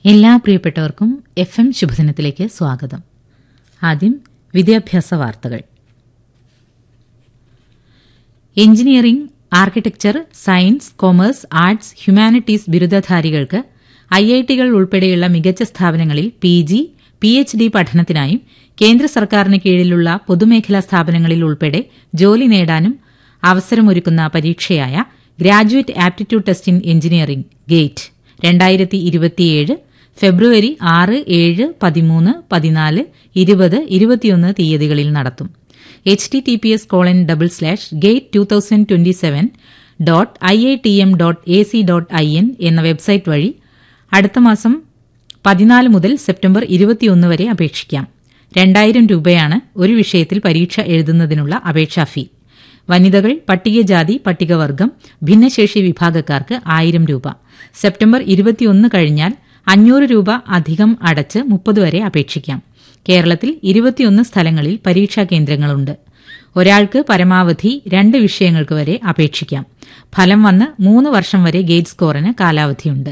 എല്ലാ പ്രിയപ്പെട്ടവർക്കും F M ശുഭദിനത്തിലേക്ക് സ്വാഗതം ആദ്യം വിദ്യാഭ്യാസ വാർത്തകൾ engineering architecture science commerce arts humanities ബിരുദധാരികൾക്ക് ഐ ഐ ടികൾ ഉൾപ്പെടെയുള്ള മികച്ച സ്ഥാപനങ്ങളിൽ P G P H D പഠനത്തിനായും കേന്ദ്ര സർക്കാരിന് കീഴിലുള്ള പൊതുമേഖലാ സ്ഥാപനങ്ങളിൽ ഉൾപ്പെടെ ജോലി നേടാനും അവസരമൊരുക്കുന്ന പരീക്ഷയായ graduate aptitude test in engineering GATE രണ്ടായിരത്തി ഇരുപത്തിയേഴ് ഫെബ്രുവരി ആറ് ഏഴ് പതിമൂന്ന് പതിനാല് ഇരുപത് ഇരുപത്തിയൊന്ന് തീയതികളിൽ നടത്തും H T T P S colon double slash gate two thousand twenty seven dot I I T M dot A C dot I N എന്ന വെബ്സൈറ്റ് വഴി അടുത്ത മാസം പതിനാല് മുതൽ സെപ്റ്റംബർ ഇരുപത്തിയൊന്ന് വരെ അപേക്ഷിക്കാം രണ്ടായിരം രൂപയാണ് ഒരു വിഷയത്തിൽ പരീക്ഷ എഴുതുന്നതിനുള്ള അപേക്ഷാ ഫീ വനിതകൾ പട്ടികജാതി പട്ടികവർഗം ഭിന്നശേഷി വിഭാഗക്കാർക്ക് ആയിരം രൂപ സെപ്റ്റംബർ ഇരുപത്തിയൊന്ന് കഴിഞ്ഞാൽ അഞ്ഞൂറ് രൂപ അധികം അടച്ച് മുപ്പത് വരെ അപേക്ഷിക്കാം കേരളത്തിൽ ഇരുപത്തിയൊന്ന് സ്ഥലങ്ങളിൽ പരീക്ഷാ കേന്ദ്രങ്ങളുണ്ട് ഒരാൾക്ക് പരമാവധി രണ്ട് വിഷയങ്ങൾക്ക് വരെ അപേക്ഷിക്കാം ഫലം വന്ന് മൂന്ന് വർഷം വരെ ഗേറ്റ് സ്കോറിന് കാലാവധിയുണ്ട്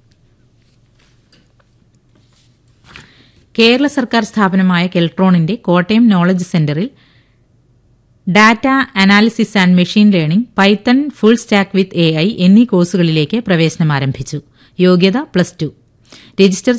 കേരള സർക്കാർ സ്ഥാപനമായ കെൽട്രോണിന്റെ കോട്ടയം നോളജ് സെന്ററിൽ data analysis and machine learning Python full stack with A I എന്നീ കോഴ്സുകളിലേക്ക് പ്രവേശനം ആരംഭിച്ചു യോഗ്യത പ്ലസ് ടു രജിസ്റ്റർ